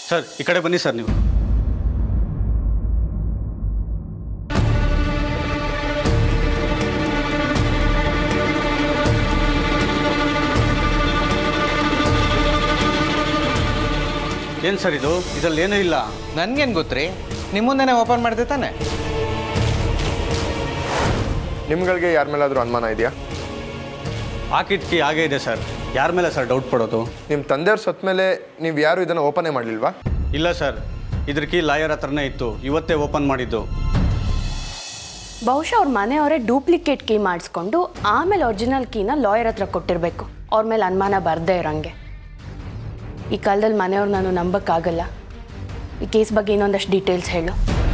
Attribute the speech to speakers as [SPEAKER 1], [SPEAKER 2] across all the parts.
[SPEAKER 1] sir ಈ ಕಡೆ ಬನ್ನಿ ಸರ್ ನೀವು ಏನು ಸರ್ ಇದು ಇದರಲ್ಲಿ ಏನೂ ಇಲ್ಲ
[SPEAKER 2] ನನ್ಗೇನು ಗೊತ್ತ್ರಿ ನಿಮ್ಮ ಮುಂದೆನೇ ಓಪನ್ ಮಾಡಿದೆ ತಾನೆ
[SPEAKER 3] ನಿಮ್ಗಳಿಗೆ ಯಾರ ಮೇಲಾದರೂ ಅನುಮಾನ ಇದೆಯಾ
[SPEAKER 1] ಹಾಕಿದ್ಕಿ ಹಾಗೇ ಇದೆ ಸರ್ ಯಾರ ಮೇಲೆ ಸರ್ ಡೌಟ್ ಪಡೋದು
[SPEAKER 3] ನಿಮ್ಮ ತಂದೆಯವ್ರ ಸತ್ತ ಮೇಲೆ ನೀವು ಯಾರು ಇದನ್ನು ಓಪನೇ ಮಾಡಲಿಲ್ವಾ
[SPEAKER 1] ಇಲ್ಲ ಸರ್ ಇದ್ರ ಕೀ ಲಾಯರ್ ಹತ್ರನೇ ಇತ್ತು ಇವತ್ತೇ ಓಪನ್ ಮಾಡಿದ್ದು
[SPEAKER 4] ಬಹುಶಃ ಅವ್ರ ಮನೆಯವರೇ ಡೂಪ್ಲಿಕೇಟ್ ಕೀ ಮಾಡಿಸ್ಕೊಂಡು ಆಮೇಲೆ ಒರಿಜಿನಲ್ ಕೀನ ಲಾಯರ್ ಹತ್ರ ಕೊಟ್ಟಿರಬೇಕು ಅವ್ರ ಮೇಲೆ ಅನುಮಾನ ಬರದೇ ಇರೋಂಗೆ ಈ ಕಾಲದಲ್ಲಿ ಮನೆಯವ್ರು ನಾನು ನಂಬಕ್ಕಾಗಲ್ಲ ಈ ಕೇಸ್ ಬಗ್ಗೆ ಇನ್ನೊಂದಷ್ಟು ಡೀಟೇಲ್ಸ್ ಹೇಳು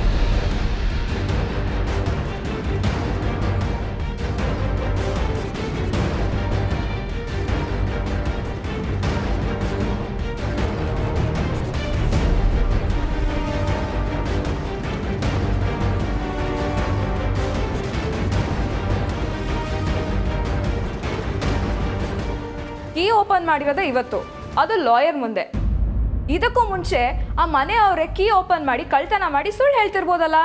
[SPEAKER 5] ಕೀ ಓಪನ್ ಮಾಡಿರೋದೇ ಇವತ್ತು ಅದು ಲಾಯರ್ ಮುಂದೆ ಇದಕ್ಕೂ ಮುಂಚೆ ಆ ಮನೆಯವರೇ ಕೀ ಓಪನ್ ಮಾಡಿ ಕಳ್ತನ ಮಾಡಿ ಸುಳ್ಳು ಹೇಳ್ತಿರ್ಬೋದಲ್ಲ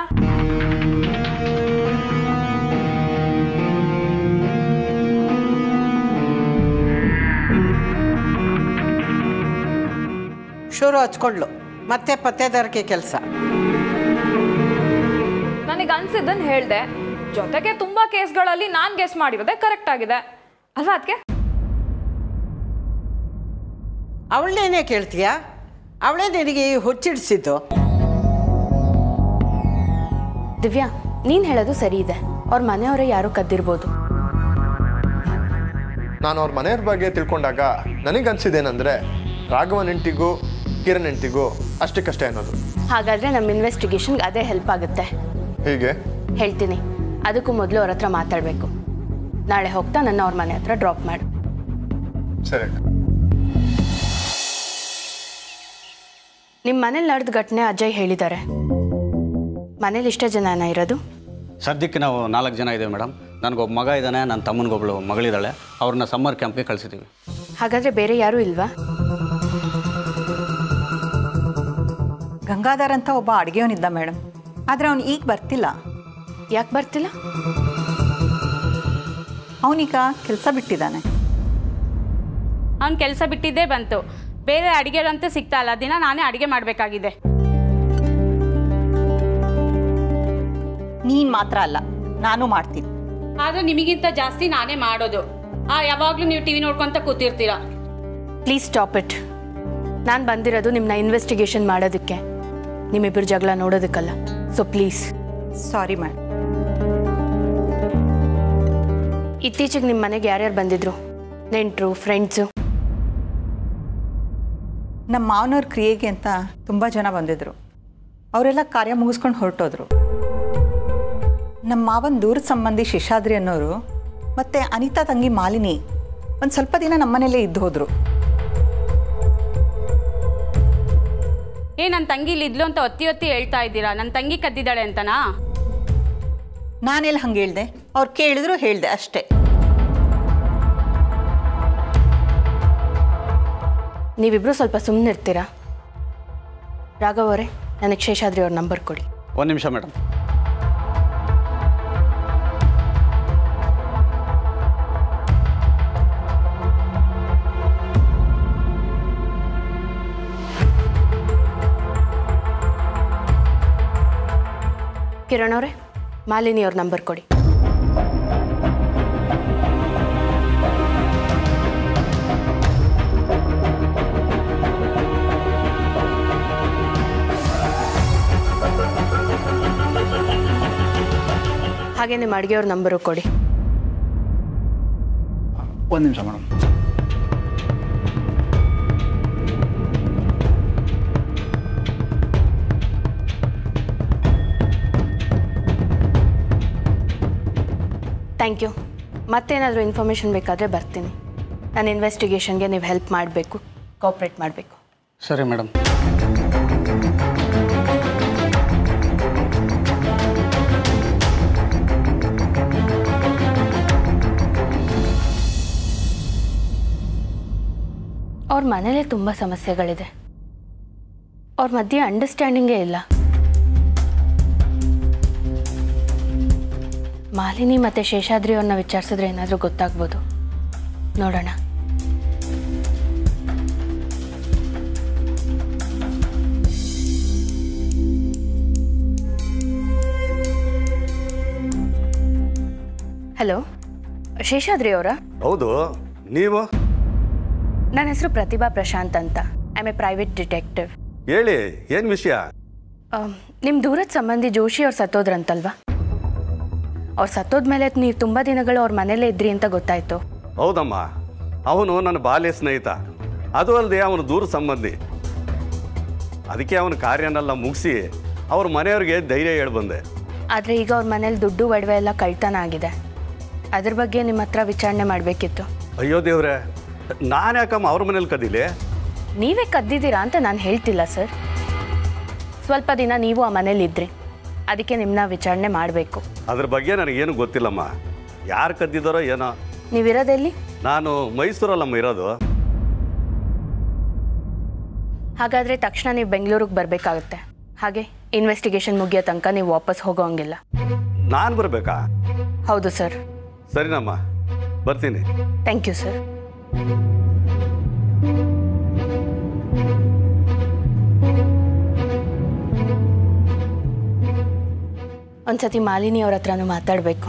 [SPEAKER 6] ಶುರು ಹಚ್ಕೊಂಡ್ಲು ಮತ್ತೆ ಪತ್ತೇದಾರಿಕೆ ಕೆಲಸ
[SPEAKER 5] ನನಗೆ ಅನ್ಸಿದ್ದನ್ನು ಹೇಳ್ದೆ ಜೊತೆಗೆ ತುಂಬಾ ಕೇಸ್ಗಳಲ್ಲಿ ನಾನು ಗೆಸ್ ಮಾಡಿರೋದೇ ಕರೆಕ್ಟ್ ಆಗಿದೆ ಅಲ್ವಾ ಅದಕ್ಕೆ
[SPEAKER 6] ಅವಳನ್ನೇನೇ ಕೇಳ್ತೀಯಾ ಅವಳೇ ನಿನಗೆ ಈ ಹುಚ್ಚಿಡ್ಸಿದ್ದು
[SPEAKER 4] ದಿವ್ಯಾ ನೀನು ಹೇಳೋದು ಸರಿ ಇದೆ ಅವ್ರ ಮನೆಯವರೇ ಯಾರೋ ಕದ್ದಿರ್ಬೋದು
[SPEAKER 3] ನಾನು ಅವ್ರ ಮನೆಯವ್ರ ಬಗ್ಗೆ ತಿಳ್ಕೊಂಡಾಗ ನನಗನ್ಸಿದ್ದೇನೆಂದರೆ ರಾಘವನ್ ಹೆಂಡ್ತಿಗೂ ಕಿರಣ್ ಹೆಂಡ್ತಿಗೂ ಅಷ್ಟಕ್ಕಷ್ಟೇ ಅನ್ನೋದು
[SPEAKER 4] ಹಾಗಾದರೆ ನಮ್ಮ ಇನ್ವೆಸ್ಟಿಗೇಷನ್ಗೆ ಅದೇ ಹೆಲ್ಪ್ ಆಗುತ್ತೆ
[SPEAKER 3] ಹೀಗೆ
[SPEAKER 4] ಹೇಳ್ತೀನಿ ಅದಕ್ಕೂ ಮೊದಲು ಅವ್ರ ಹತ್ರ ಮಾತಾಡಬೇಕು ನಾಳೆ ಹೋಗ್ತಾ ನನ್ನ ಅವ್ರ ಮನೆ ಹತ್ರ ಡ್ರಾಪ್ ಮಾಡು
[SPEAKER 3] ಸರಿ
[SPEAKER 4] ನಿಮ್ಮ ಮನೇಲಿ ನಡೆದ ಘಟನೆ ಅಜಯ್ ಹೇಳಿದ್ದಾರೆ ಮನೇಲಿ ಇಷ್ಟೇ ಜನನ ಇರೋದು
[SPEAKER 1] ಸದ್ಯಕ್ಕೆ ನಾವು ನಾಲ್ಕು ಜನ ಇದ್ದೇವೆ ಮೇಡಮ್ ನನಗೊಬ್ಬ ಮಗ ಇದ್ದಾನೆ ನನ್ನ ತಮ್ಮನಿಗೊಬ್ಳು ಮಗಳಿದ್ದಾಳೆ ಅವ್ರನ್ನ ಸಮ್ಮರ್ ಕ್ಯಾಂಪ್ಗೆ ಕಳಿಸಿದ್ದೀವಿ
[SPEAKER 4] ಹಾಗಾದರೆ ಬೇರೆ ಯಾರೂ ಇಲ್ವಾ
[SPEAKER 7] ಗಂಗಾಧರ್ ಅಂತ ಒಬ್ಬ ಅಡುಗೆಯವನಿದ್ದ ಮೇಡಮ್ ಆದರೆ ಅವನು ಈಗ ಬರ್ತಿಲ್ಲ
[SPEAKER 4] ಯಾಕೆ ಬರ್ತಿಲ್ಲ
[SPEAKER 7] ಅವನೀಗ ಕೆಲಸ ಬಿಟ್ಟಿದ್ದಾನೆ
[SPEAKER 8] ಅವ್ನು ಕೆಲಸ ಬಿಟ್ಟಿದ್ದೇ ಬಂತು ಬೇರೆ ಅಡುಗೆರಂತೂ ಸಿಗ್ತಾ ಇಲ್ಲ ದಿನ ನಾನೇ ಅಡುಗೆ ಮಾಡಬೇಕಾಗಿದೆ
[SPEAKER 7] ನೀನು ಮಾತ್ರ ಅಲ್ಲ ನಾನು ಮಾಡ್ತೀನಿ
[SPEAKER 8] ಆದ್ರೆ ನಿಮಗಿಂತ ಜಾಸ್ತಿ ನಾನೇ ಮಾಡೋದು ಆ ಯಾವಾಗಲೂ ನೀವು ಟಿವಿ ನೋಡ್ಕೊಂತ ಕೂತಿರ್ತೀರಾ
[SPEAKER 4] ಪ್ಲೀಸ್ ಸ್ಟಾಪ್ ಇಟ್ ನಾನು ಬಂದಿರೋದು ನಿಮ್ಮನ್ನ ಇನ್ವೆಸ್ಟಿಗೇಷನ್ ಮಾಡೋದಕ್ಕೆ ನಿಮ್ಮಿಬ್ಬರು ಜಗಳ ನೋಡೋದಕ್ಕಲ್ಲ ಸೊ ಪ್ಲೀಸ್
[SPEAKER 7] ಸಾರಿ ಮೇಡಮ್
[SPEAKER 4] ಇತ್ತೀಚೆಗೆ ನಿಮ್ಮ ಮನೆಗೆ ಯಾರ್ಯಾರು ಬಂದಿದ್ರು ನೆಂಟರು ಫ್ರೆಂಡ್ಸು
[SPEAKER 7] ನಮ್ಮ ಮಾವನವ್ರ ಕ್ರಿಯೆಗೆ ಅಂತ ತುಂಬ ಜನ ಬಂದಿದ್ದರು ಅವರೆಲ್ಲ ಕಾರ್ಯ ಮುಗಿಸ್ಕೊಂಡು ಹೊರಟೋದ್ರು ನಮ್ಮ ಮಾವನ ದೂರದ ಸಂಬಂಧಿ ಶಿಶಾದ್ರಿ ಅನ್ನೋರು ಮತ್ತು ಅನಿತಾ ತಂಗಿ ಮಾಲಿನಿ ಒಂದು ಸ್ವಲ್ಪ ದಿನ ನಮ್ಮನೇಲೇ ಇದ್ದು ಹೋದರು
[SPEAKER 8] ಏ ನನ್ನ ತಂಗಿ ಇಲ್ಲಿ ಇದ್ಲು ಅಂತ ಒತ್ತಿ ಒತ್ತಿ ಹೇಳ್ತಾ ಇದ್ದೀರಾ ನನ್ನ ತಂಗಿ ಕದ್ದಿದ್ದಾಳೆ ಅಂತನಾ
[SPEAKER 7] ನಾನೆಲ್ಲ ಹಂಗೆ ಹೇಳ್ದೆ ಅವ್ರು ಕೇಳಿದ್ರು ಹೇಳ್ದೆ ಅಷ್ಟೇ
[SPEAKER 4] ನೀವಿಬ್ಬರು ಸ್ವಲ್ಪ ಸುಮ್ಮನೆ ಇರ್ತೀರಾ ರಾಘವ್ ಅವರೇ ನನಗೆ ಶೇಷಾದ್ರಿ ಅವ್ರ ನಂಬರ್ ಕೊಡಿ
[SPEAKER 1] ಒಂದು ನಿಮಿಷ ಮೇಡಮ್
[SPEAKER 4] ಕಿರಣ್ ಅವರೇ ಮಾಲಿನಿ ಅವ್ರ ನಂಬರ್ ಕೊಡಿ ಹಾಗೆ ನಿಮ್ಮ ಅಡುಗೆಯವ್ರ ನಂಬರು ಕೊಡಿ
[SPEAKER 9] ಒಂದು ನಿಮಿಷ ಮೇಡಮ್
[SPEAKER 4] ಥ್ಯಾಂಕ್ ಯು ಮತ್ತೇನಾದರೂ ಇನ್ಫಾರ್ಮೇಷನ್ ಬೇಕಾದರೆ ಬರ್ತೀನಿ ನನ್ನ ಇನ್ವೆಸ್ಟಿಗೇಷನ್ಗೆ ನೀವು ಹೆಲ್ಪ್ ಮಾಡಬೇಕು ಕೋಪ್ರೇಟ್ ಮಾಡಬೇಕು
[SPEAKER 1] ಸರಿ ಮೇಡಮ್
[SPEAKER 4] ಅವ್ರ ಮನೇಲೇ ತುಂಬ ಸಮಸ್ಯೆಗಳಿದೆ ಅವ್ರ ಮಧ್ಯೆ ಅಂಡರ್ಸ್ಟ್ಯಾಂಡಿಂಗೇ ಇಲ್ಲ ಮಾಲಿನಿ ಮತ್ತು ಶೇಷಾದ್ರಿ ಅವ್ರನ್ನ ವಿಚಾರಿಸಿದ್ರೆ ಏನಾದರೂ ಗೊತ್ತಾಗ್ಬೋದು ನೋಡೋಣ ಹಲೋ ಶೇಷಾದ್ರಿ ಅವರಾ
[SPEAKER 9] ಹೌದು ನೀವು
[SPEAKER 4] ನನ್ನ ಹೆಸರು ಪ್ರತಿಭಾ ಪ್ರಶಾಂತ್ ಅಂತ ಐ ಎ ಪ್ರೈವೇಟ್ ಡಿಟೆಕ್ಟಿವ್
[SPEAKER 9] ಹೇಳಿ ಏನು ವಿಷಯ
[SPEAKER 4] ನಿಮ್ಮ ದೂರದ ಸಂಬಂಧಿ ಜೋಶಿ ಅವ್ರು ಸತ್ತೋದ್ರಂತಲ್ವಾ ಅವ್ರು ಸತ್ತೋದ್ಮೇಲೆ ನೀವು ತುಂಬ ದಿನಗಳು ಅವ್ರ ಮನೇಲೇ ಇದ್ರಿ ಅಂತ ಗೊತ್ತಾಯ್ತು
[SPEAKER 9] ಹೌದಮ್ಮ ಅವನು ನನ್ನ ಬಾಲ್ಯ ಸ್ನೇಹಿತ ಅದು ಅಲ್ಲದೆ ಅವನು ದೂರ ಸಂಬಂಧಿ ಅದಕ್ಕೆ ಅವನ ಕಾರ್ಯನೆಲ್ಲ ಮುಗಿಸಿ ಅವ್ರ ಮನೆಯವ್ರಿಗೆ ಧೈರ್ಯ ಹೇಳಿ ಬಂದೆ
[SPEAKER 4] ಆದರೆ ಈಗ ಅವ್ರ ಮನೇಲಿ ದುಡ್ಡು ಒಡವೆ ಎಲ್ಲ ಕಳ್ತನ ಆಗಿದೆ ಅದ್ರ ಬಗ್ಗೆ ನಿಮ್ಮ ಹತ್ರ ವಿಚಾರಣೆ ಮಾಡಬೇಕಿತ್ತು
[SPEAKER 9] ಅಯ್ಯೋ ದೇವ್ರೆ ನಾನು ಯಾಕಮ್ಮ ಅವ್ರ ಮನೇಲಿ ಕದೀಲಿ
[SPEAKER 4] ನೀವೇ ಕದ್ದಿದ್ದೀರಾ ಅಂತ ನಾನು ಹೇಳ್ತಿಲ್ಲ ಸರ್ ಸ್ವಲ್ಪ ದಿನ ನೀವು ಆ ಮನೇಲಿ ಇದ್ರಿ ಅದಕ್ಕೆ ನಿಮ್ಮನ್ನ ವಿಚಾರಣೆ ಮಾಡಬೇಕು
[SPEAKER 9] ಅದ್ರ ಬಗ್ಗೆ ನನಗೇನು ಗೊತ್ತಿಲ್ಲಮ್ಮ ಯಾರು ಕದ್ದಿದ್ದಾರೋ ಏನೋ
[SPEAKER 4] ನೀವಿರೋದೆಲ್ಲಿ
[SPEAKER 9] ನಾನು ಮೈಸೂರಲ್ಲಮ್ಮ ಇರೋದು
[SPEAKER 4] ಹಾಗಾದರೆ ತಕ್ಷಣ ನೀವು ಬೆಂಗಳೂರಿಗೆ ಬರಬೇಕಾಗುತ್ತೆ ಹಾಗೆ ಇನ್ವೆಸ್ಟಿಗೇಷನ್ ಮುಗಿಯೋ ತನಕ ನೀವು ವಾಪಸ್ ಹೋಗೋ ಹಂಗಿಲ್ಲ
[SPEAKER 9] ನಾನು ಬರಬೇಕಾ
[SPEAKER 4] ಹೌದು ಸರ್
[SPEAKER 9] ಸರಿನಮ್ಮ ಬರ್ತೀನಿ
[SPEAKER 4] ಥ್ಯಾಂಕ್ ಯು ಸರ್ ಒಂದ್ಸತಿ ಮಾಲಿನಿ ಅವ್ರ ಹತ್ರನೂ ಮಾತಾಡಬೇಕು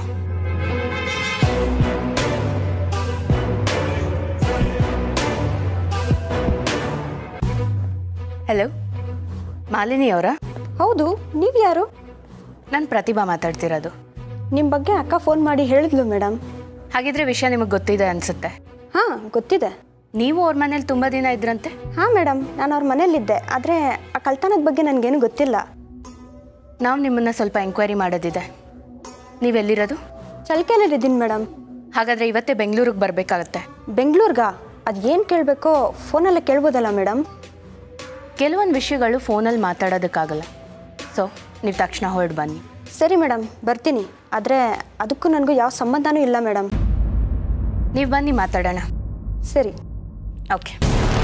[SPEAKER 4] ಹಲೋ ಮಾಲಿನಿ ಅವರಾ
[SPEAKER 10] ಹೌದು ನೀವು ಯಾರು
[SPEAKER 4] ನಾನು ಪ್ರತಿಭಾ ಮಾತಾಡ್ತಿರೋದು
[SPEAKER 10] ನಿಮ್ಮ ಬಗ್ಗೆ ಅಕ್ಕ ಫೋನ್ ಮಾಡಿ ಹೇಳಿದ್ಲು ಮೇಡಮ್
[SPEAKER 4] ಹಾಗಿದ್ರೆ ವಿಷಯ ನಿಮಗೆ ಗೊತ್ತಿದೆ ಅನ್ಸುತ್ತೆ
[SPEAKER 10] ಹಾಂ ಗೊತ್ತಿದೆ
[SPEAKER 4] ನೀವು ಅವ್ರ ಮನೇಲಿ ತುಂಬ ದಿನ ಇದ್ರಂತೆ
[SPEAKER 10] ಹಾಂ ಮೇಡಮ್ ನಾನು ಅವ್ರ ಮನೇಲಿದ್ದೆ ಆದರೆ ಆ ಕಳ್ತನದ ಬಗ್ಗೆ ನನಗೇನು ಗೊತ್ತಿಲ್ಲ
[SPEAKER 4] ನಾವು ನಿಮ್ಮನ್ನು ಸ್ವಲ್ಪ ಎಂಕ್ವೈರಿ ಮಾಡೋದಿದೆ ನೀವೆಲ್ಲಿರೋದು
[SPEAKER 10] ಚಳ್ಕೆನಲ್ಲಿದ್ದೀನಿ ಮೇಡಮ್
[SPEAKER 4] ಹಾಗಾದರೆ ಇವತ್ತೇ ಬೆಂಗಳೂರಿಗೆ ಬರಬೇಕಾಗತ್ತೆ
[SPEAKER 10] ಬೆಂಗಳೂರ್ಗಾ ಅದು ಏನು ಕೇಳಬೇಕೋ ಫೋನಲ್ಲೇ ಕೇಳ್ಬೋದಲ್ಲ ಮೇಡಮ್
[SPEAKER 4] ಕೆಲವೊಂದು ವಿಷಯಗಳು ಫೋನಲ್ಲಿ ಮಾತಾಡೋದಕ್ಕಾಗಲ್ಲ ಸೊ ನೀವು ತಕ್ಷಣ ಹೊರಡು ಬನ್ನಿ
[SPEAKER 10] ಸರಿ ಮೇಡಮ್ ಬರ್ತೀನಿ ಆದರೆ ಅದಕ್ಕೂ ನನಗೂ ಯಾವ ಸಂಬಂಧನೂ ಇಲ್ಲ ಮೇಡಮ್
[SPEAKER 4] ನೀವು ಬನ್ನಿ ಮಾತಾಡೋಣ
[SPEAKER 10] ಸರಿ
[SPEAKER 4] ಓಕೆ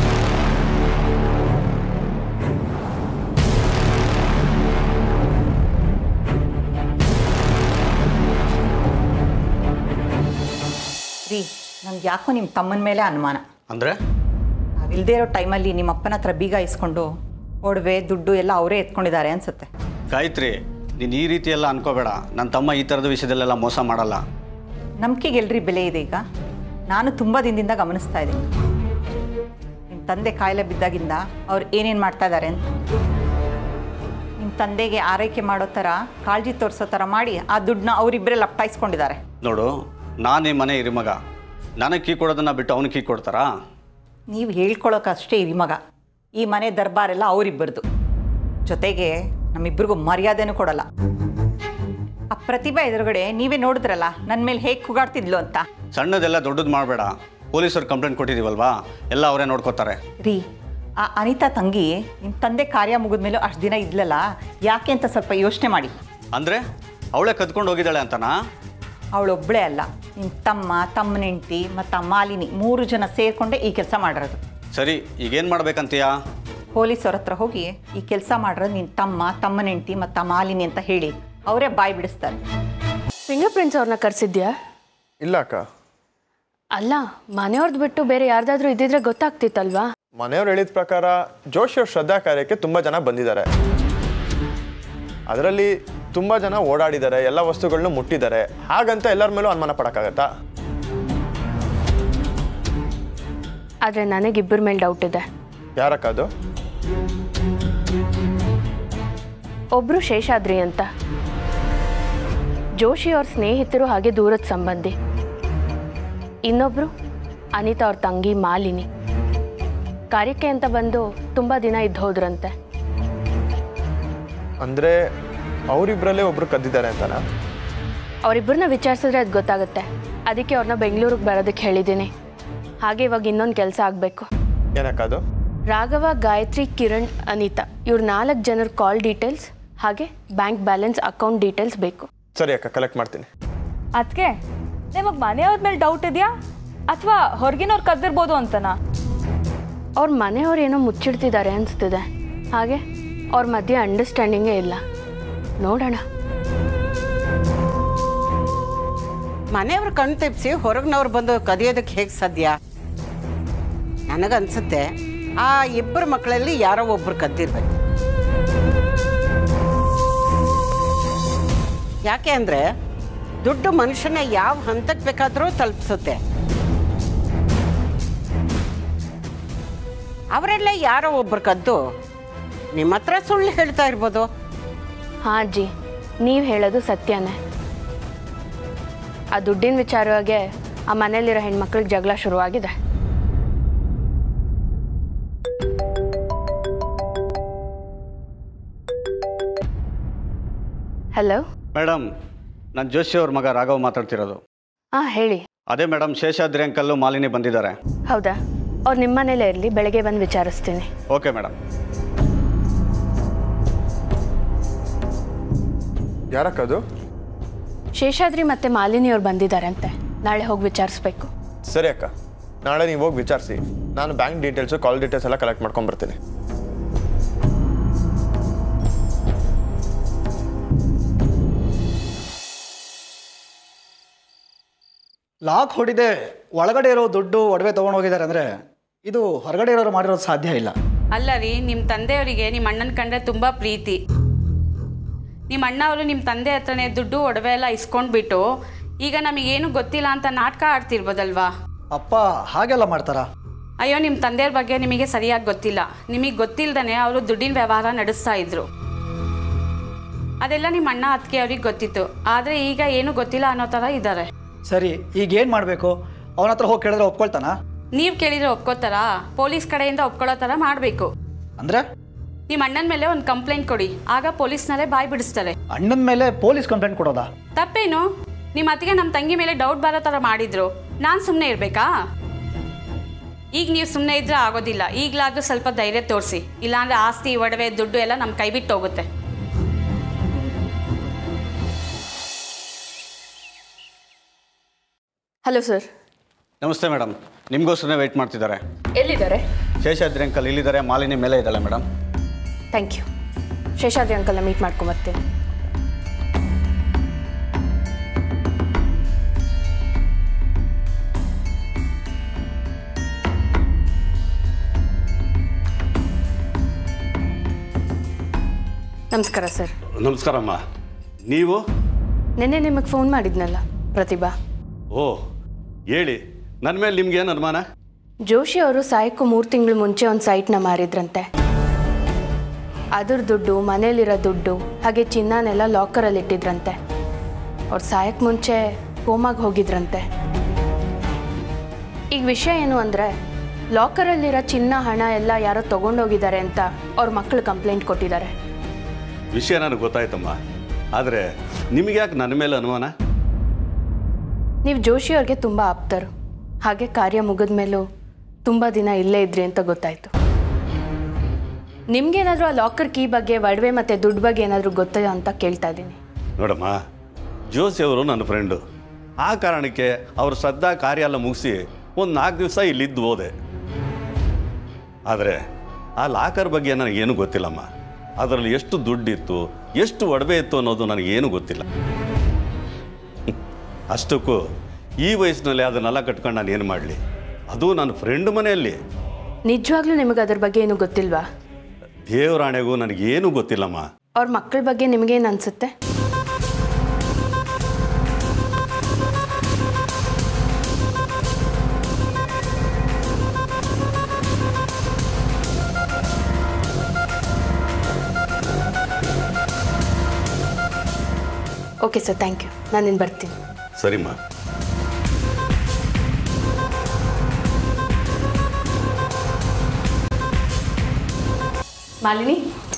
[SPEAKER 7] ರೀ ನಂಗೆ ಯಾಕೋ ನಿಮ್ಮ ತಮ್ಮನ ಮೇಲೆ ಅನುಮಾನ
[SPEAKER 1] ಅಂದರೆ
[SPEAKER 7] ನಾವಿಲ್ಲದೆ ಇರೋ ಟೈಮಲ್ಲಿ ನಿಮ್ಮ ಅಪ್ಪನ ಹತ್ರ ಬೀಗ ಇಸ್ಕೊಂಡು ಒಡವೆ ದುಡ್ಡು ಎಲ್ಲ ಅವರೇ ಎತ್ಕೊಂಡಿದ್ದಾರೆ ಅನ್ಸುತ್ತೆ
[SPEAKER 1] ಗಾಯತ್ರಿ ನೀನು ಈ ರೀತಿ ಎಲ್ಲ ಅನ್ಕೋಬೇಡ ನನ್ನ ತಮ್ಮ ಈ ಥರದ ವಿಷಯದಲ್ಲೆಲ್ಲ ಮೋಸ ಮಾಡಲ್ಲ
[SPEAKER 7] ನಂಬಿಕೆಗೆ ಎಲ್ರಿ ಬೆಲೆ ಇದೆ ಈಗ ನಾನು ತುಂಬ ದಿನದಿಂದ ಗಮನಿಸ್ತಾ ಇದ್ದೀನಿ ನಿಮ್ಮ ತಂದೆ ಕಾಯಿಲೆ ಬಿದ್ದಾಗಿಂದ ಅವ್ರು ಏನೇನು ಮಾಡ್ತಾ ಇದ್ದಾರೆ ಅಂತ ನಿಮ್ಮ ತಂದೆಗೆ ಆರೈಕೆ ಮಾಡೋ ಥರ ಕಾಳಜಿ ತೋರಿಸೋ ಥರ ಮಾಡಿ ಆ ದುಡ್ಡನ್ನ ಅವರಿಬ್ಬರೇ ಲಪ್ಟಾಯಿಸ್ಕೊಂಡಿದ್ದಾರೆ
[SPEAKER 1] ನೋಡು ನಾನು ಈ ಮನೆ ಇರಿ ಮಗ ನನಗೆ ಕೀ ಕೊಡೋದನ್ನ ಬಿಟ್ಟು ಅವನು ಕೀ ಕೊಡ್ತಾರಾ
[SPEAKER 7] ನೀವು ಹೇಳ್ಕೊಳ್ಳೋಕಷ್ಟೇ ಇರಿ ಮಗ ಈ ಮನೆ ದರ್ಬಾರೆಲ್ಲ ಅವರಿಬ್ಬರದು ಜೊತೆಗೆ ನಮ್ಮಿಬ್ಬರಿಗೂ ಮರ್ಯಾದೆನೂ ಕೊಡಲ್ಲ ಆ ಪ್ರತಿಭಾ ಎದುರುಗಡೆ ನೀವೇ ನೋಡಿದ್ರಲ್ಲ ನನ್ನ ಮೇಲೆ ಹೇಗೆ ಕೂಗಾಡ್ತಿದ್ಲು ಅಂತ
[SPEAKER 1] ಸಣ್ಣದೆಲ್ಲ ದೊಡ್ಡದು ಮಾಡಬೇಡ ಪೊಲೀಸರು ಕಂಪ್ಲೇಂಟ್ ಕೊಟ್ಟಿದ್ದೀವಲ್ವಾ ಎಲ್ಲ ಅವರೇ ನೋಡ್ಕೋತಾರೆ
[SPEAKER 7] ರೀ ಆ ಅನಿತಾ ತಂಗಿ ನಿಮ್ಮ ತಂದೆ ಕಾರ್ಯ ಮುಗಿದ್ಮೇಲೂ ಅಷ್ಟು ದಿನ ಇದ್ಲಲ್ಲ ಯಾಕೆ ಅಂತ ಸ್ವಲ್ಪ ಯೋಚನೆ ಮಾಡಿ
[SPEAKER 1] ಅಂದರೆ ಅವಳೇ ಕದ್ಕೊಂಡು ಹೋಗಿದ್ದಾಳೆ ಅಂತನಾ
[SPEAKER 7] ಅವಳೊಬ್ಬಳೇ ಅಲ್ಲ ನಿಮ್ಮ ತಮ್ಮ ತಮ್ಮನ ಹೆಂಡ್ತಿ ಮತ್ತು ಆ ಮಾಲಿನಿ ಮೂರು ಜನ ಸೇರಿಕೊಂಡೇ ಈ ಕೆಲಸ ಮಾಡಿರೋದು
[SPEAKER 1] ಸರಿ ಈಗೇನು ಮಾಡ್ಬೇಕಂತೀಯಾ
[SPEAKER 7] ಪೊಲೀಸವ್ರ ಹತ್ರ ಹೋಗಿ ಈ ಕೆಲಸ ಮಾಡಿರೋದು ನಿನ್ನ ತಮ್ಮ ತಮ್ಮನ ಹೆಂಡ್ತಿ ಮತ್ತು ಆ ಮಾಲಿನಿ ಅಂತ ಹೇಳಿ ಅವರೇ ಬಾಯಿ ಬಿಡಿಸ್ತಾರೆ
[SPEAKER 4] ಫಿಂಗರ್ ಪ್ರಿಂಟ್ಸ್ ಅವ್ರನ್ನ ಕರೆಸಿದ್ಯಾ
[SPEAKER 3] ಇಲ್ಲ ಅಕ್ಕ
[SPEAKER 4] ಅಲ್ಲ ಮನೆಯವ್ರದ್ದು ಬಿಟ್ಟು ಬೇರೆ ಯಾರ್ದಾದ್ರೂ ಇದ್ದಿದ್ರೆ ಗೊತ್ತಾಗ್ತಿತ್ತಲ್ವಾ
[SPEAKER 3] ಮನೆಯವ್ರು ಹೇಳಿದ ಪ್ರಕಾರ ಜೋಶಿ ಅವ್ರ ಶ್ರದ್ಧಾ ಕಾರ್ಯಕ್ಕೆ ತುಂಬ ಜನ ಬಂದಿದ್ದಾರೆ ಅದರಲ್ಲಿ ತುಂಬ ಜನ ಓಡಾಡಿದ್ದಾರೆ ಎಲ್ಲ ವಸ್ತುಗಳನ್ನೂ ಮುಟ್ಟಿದ್ದಾರೆ ಹಾಗಂತ ಎಲ್ಲರ ಮೇಲೂ ಅನುಮಾನ ಪಡೋಕ್ಕಾಗತ್ತಾ
[SPEAKER 4] ಆದರೆ ನನಗಿಬ್ಬರ ಮೇಲೆ ಡೌಟ್ ಇದೆ
[SPEAKER 3] ಯಾರಕ್ಕ ಅದು
[SPEAKER 4] ಒಬ್ಬರು ಶೇಷಾದ್ರಿ ಅಂತ ಜೋಶಿ ಅವ್ರ ಸ್ನೇಹಿತರು ಹಾಗೆ ದೂರದ ಸಂಬಂಧಿ ಇನ್ನೊಬ್ಬರು ಅನಿತಾ ಅವ್ರ ತಂಗಿ ಮಾಲಿನಿ ಕಾರ್ಯಕ್ಕೆ ಅಂತ ಬಂದು ತುಂಬ ದಿನ ಇದ್ದು ಹೋದ್ರಂತೆ
[SPEAKER 3] ಅಂದರೆ ಅವರಿಬ್ಬರಲ್ಲೇ ಒಬ್ರು ಕದ್ದಿದ್ದಾರೆ ಅಂತನಾ
[SPEAKER 4] ಅವರಿಬ್ಬರನ್ನ ವಿಚಾರಿಸಿದ್ರೆ ಅದು ಗೊತ್ತಾಗುತ್ತೆ ಅದಕ್ಕೆ ಅವ್ರನ್ನ ಬೆಂಗಳೂರಿಗೆ ಬರೋದಕ್ಕೆ ಹೇಳಿದ್ದೀನಿ ಹಾಗೆ ಇವಾಗ ಇನ್ನೊಂದು ಕೆಲಸ ಆಗಬೇಕು
[SPEAKER 3] ಏನಕ್ಕ ಅದು
[SPEAKER 4] ರಾಘವ ಗಾಯತ್ರಿ ಕಿರಣ್ ಅನಿತಾ ಇವ್ರ ನಾಲ್ಕು ಜನರ ಕಾಲ್ ಡೀಟೇಲ್ಸ್ ಹಾಗೆ ಬ್ಯಾಂಕ್ ಬ್ಯಾಲೆನ್ಸ್ ಅಕೌಂಟ್ ಡೀಟೇಲ್ಸ್ ಬೇಕು
[SPEAKER 3] ಸರಿ ಅಕ್ಕ ಕಲೆಕ್ಟ್ ಮಾಡ್ತೀನಿ
[SPEAKER 5] ಅದಕ್ಕೆ ನಿಮಗೆ ಮನೆಯವ್ರ ಮೇಲೆ ಡೌಟ್ ಇದೆಯಾ ಅಥವಾ ಹೊರಗಿನವ್ರು ಕದ್ದಿರ್ಬೋದು ಅಂತನಾ
[SPEAKER 4] ಅವ್ರ ಮನೆಯವ್ರು ಏನೋ ಮುಚ್ಚಿಡ್ತಿದ್ದಾರೆ ಅನಿಸ್ತಿದೆ ಹಾಗೆ ಅವ್ರ ಮಧ್ಯೆ ಅಂಡರ್ಸ್ಟ್ಯಾಂಡಿಂಗೇ ಇಲ್ಲ ನೋಡೋಣ
[SPEAKER 6] ಮನೆಯವ್ರು ಕಣ್ ತೆಪ್ಸಿ ಹೊರಗಿನವ್ರು ಬಂದು ಕದಿಯೋದಕ್ಕೆ ಹೇಗೆ ಸಾಧ್ಯ ನನಗನ್ಸುತ್ತೆ ಆ ಇಬ್ಬರು ಮಕ್ಕಳಲ್ಲಿ ಯಾರೋ ಒಬ್ರು ಕದ್ದಿರ್ಬೇಕು ಯಾಕೆ ಅಂದರೆ ದುಡ್ಡು ಮನುಷ್ಯನ ಯಾವ ಹಂತಕ್ಕೆ ಬೇಕಾದರೂ ತಲುಪಿಸುತ್ತೆ ಅವರೆಲ್ಲ ಯಾರೋ ಒಬ್ರು ಕದ್ದು ನಿಮ್ಮ ಹತ್ರ ಸುಳ್ಳು ಹೇಳ್ತಾ ಇರ್ಬೋದು
[SPEAKER 4] ಹಾಂ ಅಜ್ಜಿ ನೀವು ಹೇಳೋದು ಸತ್ಯನೇ ಆ ದುಡ್ಡಿನ ವಿಚಾರವಾಗೆ ಆ ಮನೇಲಿರೋ ಹೆಣ್ಮಕ್ಳಿಗೆ ಜಗಳ ಶುರುವಾಗಿದೆ ಹಲೋ
[SPEAKER 1] ಮೇಡಮ್ ನಾನು ಜೋಶಿ ಅವ್ರ ಮಗ ರಾಘವ್ ಮಾತಾಡ್ತಿರೋದು
[SPEAKER 4] ಹಾಂ ಹೇಳಿ
[SPEAKER 1] ಅದೇ ಮೇಡಮ್ ಶೇಷಾದ್ರಿ ಅಂಕಲ್ಲು ಮಾಲಿನಿ ಬಂದಿದ್ದಾರೆ
[SPEAKER 4] ಹೌದಾ ಅವ್ರು ನಿಮ್ಮ ಮನೇಲೇ ಇರಲಿ ಬೆಳಗ್ಗೆ ಬಂದು ವಿಚಾರಿಸ್ತೀನಿ
[SPEAKER 1] ಓಕೆ ಮೇಡಮ್
[SPEAKER 3] ಯಾರಕ್ಕದು
[SPEAKER 4] ಶೇಷಾದ್ರಿ ಮತ್ತು ಮಾಲಿನಿ ಅವ್ರು ಬಂದಿದ್ದಾರಂತೆ ನಾಳೆ ಹೋಗಿ ವಿಚಾರಿಸ್ಬೇಕು
[SPEAKER 3] ಸರಿ ಅಕ್ಕ ನಾಳೆ ನೀವು ಹೋಗಿ ವಿಚಾರಿಸಿ ನಾನು ಬ್ಯಾಂಕ್ ಡೀಟೇಲ್ಸು ಕಾಲ್ ಡೀಟೇಲ್ಸ್ ಎಲ್ಲ ಕಲೆಕ್ಟ್ ಮಾಡ್ಕೊಂಡ್ಬರ್ತೀನಿ
[SPEAKER 11] ಲಾಕ್ ಹೊಡಿದೆ ಒಳಗಡೆ ಇರೋ ದುಡ್ಡು ಒಡವೆ ತೊಗೊಂಡು ಹೋಗಿದ್ದಾರೆ ಅಂದರೆ ಇದು ಹೊರಗಡೆ ಇರೋರು ಮಾಡಿರೋದು ಸಾಧ್ಯ ಇಲ್ಲ
[SPEAKER 8] ಅಲ್ಲ ರೀ ನಿಮ್ಮ ತಂದೆಯವರಿಗೆ ನಿಮ್ಮ ಅಣ್ಣನ ಕಂಡ್ರೆ ತುಂಬ ಪ್ರೀತಿ ನಿಮ್ಮ ಅಣ್ಣ ಅವರು ನಿಮ್ಮ ತಂದೆ ಹತ್ರನೇ ದುಡ್ಡು ಒಡವೆ ಎಲ್ಲ ಇಸ್ಕೊಂಡ್ಬಿಟ್ಟು ಈಗ ನಮಗೇನು ಗೊತ್ತಿಲ್ಲ ಅಂತ ನಾಟಕ ಆಡ್ತಿರ್ಬೋದಲ್ವಾ
[SPEAKER 11] ಅಪ್ಪ ಹಾಗೆಲ್ಲ ಮಾಡ್ತಾರಾ
[SPEAKER 8] ಅಯ್ಯೋ ನಿಮ್ಮ ತಂದೆಯವ್ರ ಬಗ್ಗೆ ನಿಮಗೆ ಸರಿಯಾಗಿ ಗೊತ್ತಿಲ್ಲ ನಿಮಗೆ ಗೊತ್ತಿಲ್ಲದೇ ಅವರು ದುಡ್ಡಿನ ವ್ಯವಹಾರ ನಡೆಸ್ತಾ ಇದ್ರು ಅದೆಲ್ಲ ನಿಮ್ಮ ಅಣ್ಣ ಅತ್ತಿಗೆ ಅವ್ರಿಗೆ ಗೊತ್ತಿತ್ತು ಆದರೆ ಈಗ ಏನು ಗೊತ್ತಿಲ್ಲ ಅನ್ನೋ ಥರ ಇದ್ದಾರೆ
[SPEAKER 11] ಸರಿ ಈಗ ಏನು ಮಾಡಬೇಕು ಅವನ ಹತ್ರ ಹೋಗಿ ಕೇಳಿದ್ರೆ ಒಪ್ಕೊಳ್ತಾನಾ
[SPEAKER 8] ನೀವು ಕೇಳಿದ್ರೆ ಒಪ್ಕೋತಾರಾ ಪೊಲೀಸ್ ಕಡೆಯಿಂದ ಒಪ್ಕೊಳ್ಳೋ ಥರ ಮಾಡಬೇಕು
[SPEAKER 11] ಅಂದರೆ
[SPEAKER 8] ನಿಮ್ಮ ಅಣ್ಣನ ಮೇಲೆ ಒಂದು ಕಂಪ್ಲೇಂಟ್ ಕೊಡಿ ಆಗ ಪೊಲೀಸ್ನಲ್ಲೇ ಬಾಯ್ ಬಿಡಿಸ್ತಾರೆ
[SPEAKER 11] ಅಣ್ಣನ ಮೇಲೆ ಪೊಲೀಸ್ ಕಂಪ್ಲೇಂಟ್ ಕೊಡೋದಾ
[SPEAKER 8] ತಪ್ಪೇನು ನಿಮ್ಮ ಅತ್ತಿಗೆ ನಮ್ಮ ತಂಗಿ ಮೇಲೆ ಡೌಟ್ ಬರೋ ಥರ ಮಾಡಿದ್ರು ನಾನು ಸುಮ್ಮನೆ ಇರಬೇಕಾ ಈಗ ನೀವು ಸುಮ್ಮನೆ ಇದ್ರೆ ಆಗೋದಿಲ್ಲ ಈಗಲಾದ್ರೂ ಸ್ವಲ್ಪ ಧೈರ್ಯ ತೋರಿಸಿ ಇಲ್ಲಾಂದ್ರೆ ಆಸ್ತಿ ಒಡವೆ ದುಡ್ಡು ಎಲ್ಲ ನಮ್ಮ ಕೈ ಬಿಟ್ಟು ಹೋಗುತ್ತೆ
[SPEAKER 4] ಹಲೋ ಸರ್
[SPEAKER 1] ನಮಸ್ತೆ ಮೇಡಮ್ ನಿಮಗೋಸ್ಕರನೇ ವೆಯ್ಟ್ ಮಾಡ್ತಿದ್ದಾರೆ
[SPEAKER 4] ಎಲ್ಲಿದ್ದಾರೆ
[SPEAKER 1] ಶೇಷಾದ್ರಿ ಅಂಕಲ್ ಇಲ್ಲಿದ್ದಾರೆ ಮಾಲಿನಿ ಮೇಲೆ ಇದ್ದಾಳೆ ಮೇಡಮ್
[SPEAKER 4] ಥ್ಯಾಂಕ್ ಯು ಶೇಷಾದ್ರಿ ಅಂಕಲ್ನ ಮೀಟ್ ಮಾಡ್ಕೊಂಬರ್ತೀನಿ ನಮಸ್ಕಾರ ಸರ್
[SPEAKER 9] ನಮಸ್ಕಾರಮ್ಮ ನೀವು
[SPEAKER 4] ನಿನ್ನೆ ನಿಮಗೆ ಫೋನ್ ಮಾಡಿದ್ನಲ್ಲ ಪ್ರತಿಭಾ
[SPEAKER 9] ಓ ಹೇಳಿ ನನ್ನ ಮೇಲೆ ನಿಮ್ಗೇನು ಅನುಮಾನ
[SPEAKER 4] ಜೋಶಿ ಅವರು ಸಾಯಕ್ಕೂ ಮೂರು ತಿಂಗಳು ಮುಂಚೆ ಒಂದು ಸೈಟ್ನ ಮಾರಿದ್ರಂತೆ ಅದ್ರ ದುಡ್ಡು ಮನೇಲಿರೋ ದುಡ್ಡು ಹಾಗೆ ಚಿನ್ನನೆಲ್ಲ ಲಾಕರಲ್ಲಿ ಇಟ್ಟಿದ್ರಂತೆ ಅವ್ರು ಸಾಯಕ್ಕೆ ಮುಂಚೆ ಕೋಮಾಗಿ ಹೋಗಿದ್ರಂತೆ ಈಗ ವಿಷಯ ಏನು ಅಂದರೆ ಲಾಕರಲ್ಲಿರೋ ಚಿನ್ನ ಹಣ ಎಲ್ಲ ಯಾರೋ ತೊಗೊಂಡೋಗಿದ್ದಾರೆ ಅಂತ ಅವ್ರ ಮಕ್ಕಳು ಕಂಪ್ಲೇಂಟ್ ಕೊಟ್ಟಿದ್ದಾರೆ
[SPEAKER 9] ವಿಷಯ ನನಗೆ ಗೊತ್ತಾಯ್ತಮ್ಮ ಆದರೆ ನಿಮಗೆ ಯಾಕೆ ನನ್ನ ಮೇಲೆ ಅನುಮಾನ
[SPEAKER 4] ನೀವು ಜೋಶಿ ಅವ್ರಿಗೆ ತುಂಬ ಆಪ್ತರು ಹಾಗೆ ಕಾರ್ಯ ಮುಗಿದ ಮೇಲೂ ತುಂಬ ದಿನ ಇಲ್ಲೇ ಇದ್ರಿ ಅಂತ ಗೊತ್ತಾಯಿತು ನಿಮ್ಗೇನಾದರೂ ಆ ಲಾಕರ್ ಕೀ ಬಗ್ಗೆ ಒಡವೆ ಮತ್ತು ದುಡ್ಡು ಬಗ್ಗೆ ಏನಾದರೂ ಗೊತ್ತಾ ಅಂತ ಕೇಳ್ತಾ ಇದ್ದೀನಿ
[SPEAKER 9] ನೋಡಮ್ಮ ಜೋಸಿ ಅವರು ನನ್ನ ಫ್ರೆಂಡು ಆ ಕಾರಣಕ್ಕೆ ಅವ್ರ ಶ್ರದ್ಧಾ ಕಾರ್ಯ ಎಲ್ಲ ಮುಗಿಸಿ ಒಂದು ನಾಲ್ಕು ದಿವಸ ಇಲ್ಲಿದ್ದು ಹೋದೆ ಆದರೆ ಆ ಲಾಕರ್ ಬಗ್ಗೆ ನನಗೇನು ಗೊತ್ತಿಲ್ಲಮ್ಮ ಅದರಲ್ಲಿ ಎಷ್ಟು ದುಡ್ಡಿತ್ತು ಎಷ್ಟು ಒಡವೆ ಇತ್ತು ಅನ್ನೋದು ನನಗೇನು ಗೊತ್ತಿಲ್ಲ ಅಷ್ಟಕ್ಕೂ ಈ ವಯಸ್ಸಿನಲ್ಲಿ ಅದನ್ನೆಲ್ಲ ಕಟ್ಕೊಂಡು ನಾನು ಏನು ಮಾಡಲಿ ಅದು ನನ್ನ ಫ್ರೆಂಡ್ ಮನೆಯಲ್ಲಿ
[SPEAKER 4] ನಿಜವಾಗ್ಲೂ ನಿಮಗೆ ಅದ್ರ ಬಗ್ಗೆ ಏನು ಗೊತ್ತಿಲ್ವಾ
[SPEAKER 9] ದೇವರಾಣೆಗೂ ನನಗೇನು ಗೊತ್ತಿಲ್ಲಮ್ಮ
[SPEAKER 4] ಅವ್ರ ಮಕ್ಕಳ ಬಗ್ಗೆ ನಿಮಗೇನು ಅನಿಸುತ್ತೆ ಓಕೆ ಸರ್ ಥ್ಯಾಂಕ್ ಯು ನಾನಿನ್ನು ಬರ್ತೀನಿ
[SPEAKER 9] ಸರಿಮ್ಮ
[SPEAKER 4] ಮಾಲಿನಿ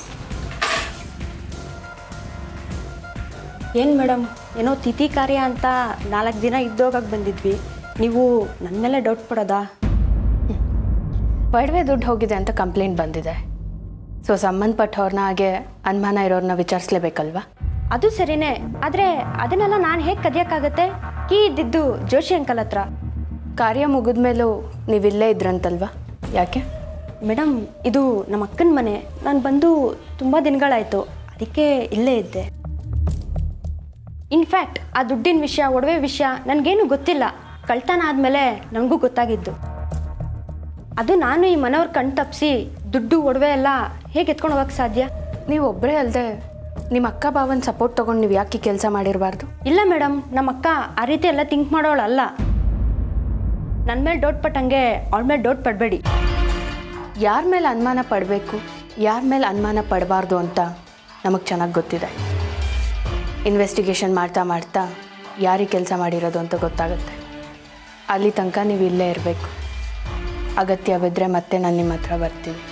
[SPEAKER 10] ಏನು ಮೇಡಮ್ ಏನೋ ತಿಥಿ ಕಾರ್ಯ ಅಂತ ನಾಲ್ಕು ದಿನ ಇದ್ದೋಗಕ್ಕೆ ಬಂದಿದ್ವಿ ನೀವು ನನ್ನ ಮೇಲೆ ಡೌಟ್ ಪಡೋದಾ
[SPEAKER 4] ಒಡವೆ ದುಡ್ಡು ಹೋಗಿದೆ ಅಂತ ಕಂಪ್ಲೇಂಟ್ ಬಂದಿದೆ ಸೊ ಸಂಬಂಧಪಟ್ಟವ್ರನ್ನ ಹಾಗೆ ಅನುಮಾನ ಇರೋರನ್ನ ವಿಚಾರಿಸ್ಲೇಬೇಕಲ್ವಾ
[SPEAKER 10] ಅದು ಸರಿನೇ ಆದರೆ ಅದನ್ನೆಲ್ಲ ನಾನು ಹೇಗೆ ಕದಿಯೋಕ್ಕಾಗತ್ತೆ ಕೀ ಇದ್ದಿದ್ದು ಜೋಶಿ ಅಂಕಲ್ ಹತ್ರ
[SPEAKER 4] ಕಾರ್ಯ ಮುಗಿದ ಮೇಲೂ ನೀವು ಇಲ್ಲೇ ಇದ್ರಂತಲ್ವಾ ಯಾಕೆ
[SPEAKER 10] ಮೇಡಮ್ ಇದು ನಮ್ಮ ಅಕ್ಕನ ಮನೆ ನಾನು ಬಂದು ತುಂಬ ದಿನಗಳಾಯಿತು ಅದಕ್ಕೆ ಇಲ್ಲೇ ಇದ್ದೆ ಇನ್ಫ್ಯಾಕ್ಟ್ ಆ ದುಡ್ಡಿನ ವಿಷಯ ಒಡವೆ ವಿಷಯ ನನಗೇನು ಗೊತ್ತಿಲ್ಲ ಕಳ್ತನ ಆದಮೇಲೆ ನನಗೂ ಗೊತ್ತಾಗಿದ್ದು ಅದು ನಾನು ಈ ಮನೆಯವ್ರ ಕಣ್ ತಪ್ಪಿಸಿ ದುಡ್ಡು ಒಡವೆ ಎಲ್ಲ ಹೇಗೆ ಎತ್ಕೊಂಡು ಹೋಗಕ್ಕೆ ಸಾಧ್ಯ
[SPEAKER 4] ನೀವು ಒಬ್ಬರೇ ಅಲ್ಲದೆ ನಿಮ್ಮ ಅಕ್ಕ ಭಾವನ ಸಪೋರ್ಟ್ ತೊಗೊಂಡು ನೀವು ಯಾಕೆ ಕೆಲಸ ಮಾಡಿರಬಾರ್ದು
[SPEAKER 10] ಇಲ್ಲ ಮೇಡಮ್ ನಮ್ಮ ಅಕ್ಕ ಆ ರೀತಿ ಎಲ್ಲ ಥಿಂಕ್ ಮಾಡೋಳಲ್ಲ ನನ್ನ ಮೇಲೆ ಡೌಟ್ ಪಟ್ಟಂಗೆ ಅವಳ ಮೇಲೆ ಡೌಟ್ ಪಡಬೇಡಿ
[SPEAKER 4] ಯಾರ ಮೇಲೆ ಅನುಮಾನ ಪಡಬೇಕು ಯಾರ ಮೇಲೆ ಅನುಮಾನ ಪಡಬಾರ್ದು ಅಂತ ನಮಗೆ ಚೆನ್ನಾಗಿ ಗೊತ್ತಿದೆ ಇನ್ವೆಸ್ಟಿಗೇಷನ್ ಮಾಡ್ತಾ ಮಾಡ್ತಾ ಯಾರಿಗೆ ಕೆಲಸ ಮಾಡಿರೋದು ಅಂತ ಗೊತ್ತಾಗುತ್ತೆ ಅಲ್ಲಿ ತನಕ ನೀವು ಇಲ್ಲೇ ಇರಬೇಕು ಅಗತ್ಯ ಬಿದ್ದರೆ ಮತ್ತೆ ನಾನು ನಿಮ್ಮ ಹತ್ರ ಬರ್ತೀನಿ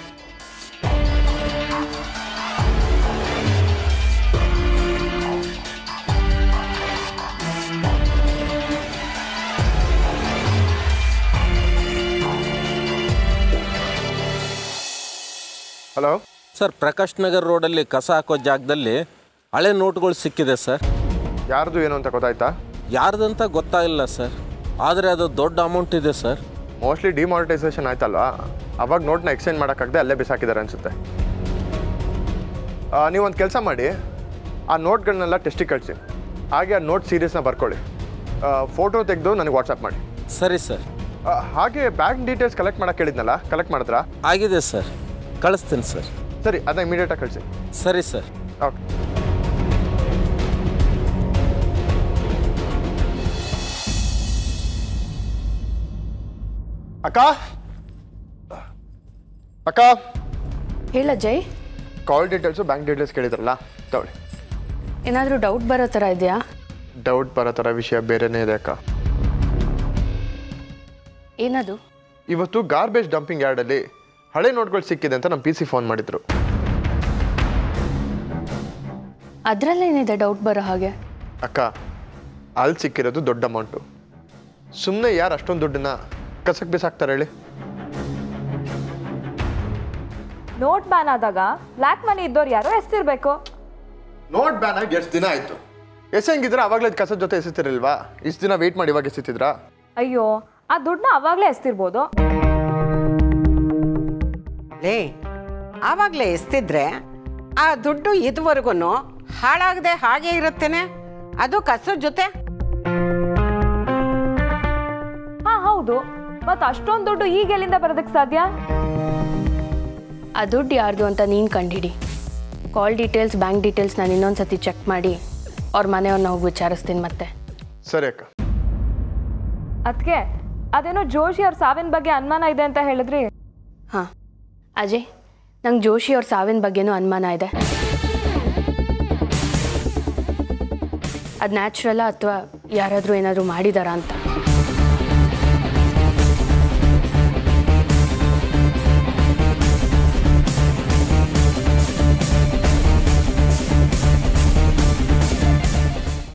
[SPEAKER 3] ಹಲೋ
[SPEAKER 12] ಸರ್ ಪ್ರಕಾಶ್ ನಗರ್ ರೋಡಲ್ಲಿ ಕಸ ಹಾಕೋ ಜಾಗದಲ್ಲಿ ಹಳೆ ನೋಟ್ಗಳು ಸಿಕ್ಕಿದೆ ಸರ್
[SPEAKER 3] ಯಾರ್ದು ಏನು ಅಂತ ಗೊತ್ತಾಯ್ತಾ
[SPEAKER 12] ಯಾರ್ದಂತ ಗೊತ್ತಾಗಿಲ್ಲ ಸರ್ ಆದರೆ ಅದು ದೊಡ್ಡ ಅಮೌಂಟ್ ಇದೆ ಸರ್
[SPEAKER 3] ಮೋಸ್ಟ್ಲಿ ಡಿಮಾನಿಟೈಸೇಷನ್ ಆಯ್ತಲ್ವಾ ಅವಾಗ ನೋಟ್ನ ಎಕ್ಸ್ಚೇಂಜ್ ಮಾಡೋಕ್ಕಾಗದೆ ಅಲ್ಲೇ ಬಿಸಾಕಿದ್ದಾರೆ ಅನಿಸುತ್ತೆ ನೀವೊಂದು ಕೆಲಸ ಮಾಡಿ ಆ ನೋಟ್ಗಳನ್ನೆಲ್ಲ ಟೆಸ್ಟಿಗೆ ಕಳಿಸಿ ಹಾಗೆ ಆ ನೋಟ್ ಸೀರೀಸ್ನ ಬರ್ಕೊಳ್ಳಿ ಫೋಟೋ ತೆಗೆದು ನನಗೆ ವಾಟ್ಸಪ್ ಮಾಡಿ
[SPEAKER 12] ಸರಿ ಸರ್
[SPEAKER 3] ಆ, ಹಾಗೆ ಬ್ಯಾಂಕ್ ಡೀಟೇಲ್ಸ್ ಕಲೆಕ್ಟ್ ಮಾಡಕ್ಕೆ ಹೇಳಿದ್ನಲ್ಲ ಕಲೆಕ್ಟ್ ಮಾಡಿದ್ರಾ
[SPEAKER 12] ಆಗಿದೆ ಸರ್ ಕಳಿಸ್ತೀನಿ ಸರ್
[SPEAKER 3] ಸರಿ ಅದನ್ನ ಇಮಿಡಿಯೇಟಾಗಿ ಕಳಿಸಿ
[SPEAKER 12] ಸರಿ ಸರ್
[SPEAKER 3] ಓಕೆ ಅಕ್ಕ ಅಕ್ಕ
[SPEAKER 4] ಹೇಳ ಜೈ
[SPEAKER 3] ಕಾಲ್ ಡೀಟೇಲ್ಸು ಬ್ಯಾಂಕ್ ಡೀಟೇಲ್ಸ್ ಕೇಳಿದ್ರಲ್ಲ ತಗೊಳ್ಳಿ
[SPEAKER 4] ಏನಾದರೂ ಡೌಟ್ ಬರೋ ಥರ ಇದೆಯಾ
[SPEAKER 3] ಡೌಟ್ ಬರೋ ಥರ ವಿಷಯ ಬೇರೆನೇ ಇದೆ ಅಕ್ಕ
[SPEAKER 4] ಏನದು
[SPEAKER 3] ಇವತ್ತು ಗಾರ್ಬೇಜ್ ಡಂಪಿಂಗ್ ಯಾರ್ಡಲ್ಲಿ ಹಳೆ ನೋಟ್ಗಳು ಸಿಕ್ಕಿದೆ ಅಂತ ನಮ್ಮ ಪಿ ಸಿ ಫೋನ್ ಮಾಡಿದ್ರು
[SPEAKER 4] ಅದರಲ್ಲೇನಿದೆ ಡೌಟ್ ಬರೋ ಹಾಗೆ
[SPEAKER 3] ಅಕ್ಕ ಅಲ್ಲಿ ಸಿಕ್ಕಿರೋದು ದೊಡ್ಡ ಅಮೌಂಟು ಸುಮ್ಮನೆ ಯಾರು ಅಷ್ಟೊಂದು ದುಡ್ಡನ್ನ ಕಸಕ್ಕೆ ಬಿಸಾಕ್ತಾರೆ ಹೇಳಿ
[SPEAKER 5] ನೋಟ್ ಬ್ಯಾನ್ ಆದಾಗ ಬ್ಲ್ಯಾಕ್ ಮನಿ ಇದ್ದವ್ರು ಯಾರೋ ಎಸ್ತಿರ್ಬೇಕು
[SPEAKER 3] ನೋಟ್ ಬ್ಯಾನ್ ಆಗಿ ಎಷ್ಟು ದಿನ ಆಯಿತು ಎಸೆಂಗಿದ್ರೆ ಅವಾಗಲೇ ಕಸದ ಜೊತೆ ಎಸಿತಿರಲ್ವಾ ಇಷ್ಟು ದಿನ ವೆಯ್ಟ್ ಮಾಡಿ ಇವಾಗ ಎಸಿತಿದ್ರಾ
[SPEAKER 5] ಅಯ್ಯೋ ಆ ದುಡ್ಡನ್ನ ಅವಾಗಲೇ ಎಸ್ತಿರ್ಬೋದು
[SPEAKER 6] ಲೇ ಆವಾಗಲೇ ಎಸ್ತಿದ್ರೆ ಆ ದುಡ್ಡು ಇದುವರೆಗೂ ಹಾಳಾಗದೆ ಹಾಗೆ ಇರುತ್ತೇನೆ ಅದು ಕಸದ ಜೊತೆ
[SPEAKER 5] ಹಾ ಹೌದು ಮತ್ ಅಷ್ಟೊಂದು ದುಡ್ಡು ಈಗ ಎಲ್ಲಿಂದ ಬರೋದಕ್ಕೆ ಸಾಧ್ಯ
[SPEAKER 4] ಆ ದುಡ್ಡು ಯಾರ್ದು ಅಂತ ನೀನು ಕಂಡುಹಿಡಿ ಕಾಲ್ ಡೀಟೇಲ್ಸ್ ಬ್ಯಾಂಕ್ ಡೀಟೇಲ್ಸ್ ನಾನು ಇನ್ನೊಂದು ಸತಿ ಚೆಕ್ ಮಾಡಿ ಅವ್ರ ಮನೆಯವ್ರನ್ನ ಹೋಗಿ ವಿಚಾರಿಸ್ತೀನಿ ಮತ್ತೆ
[SPEAKER 3] ಸರಿ ಅಕ್ಕ
[SPEAKER 5] ಅದಕ್ಕೆ ಅದೇನೋ ಜೋಶಿ ಅವ್ರ ಸಾವಿನ ಬಗ್ಗೆ ಅನುಮಾನ ಇದೆ ಅಂತ ಹೇಳಿದ್ರಿ
[SPEAKER 4] ಹಾಂ ಅಜಯ್ ನಂಗೆ ಜೋಶಿ ಅವ್ರ ಸಾವಿನ ಬಗ್ಗೆನೂ ಅನುಮಾನ ಇದೆ ಅದು ನ್ಯಾಚುರಲ್ಲ ಅಥವಾ ಯಾರಾದರೂ ಏನಾದರೂ ಮಾಡಿದಾರಾ ಅಂತ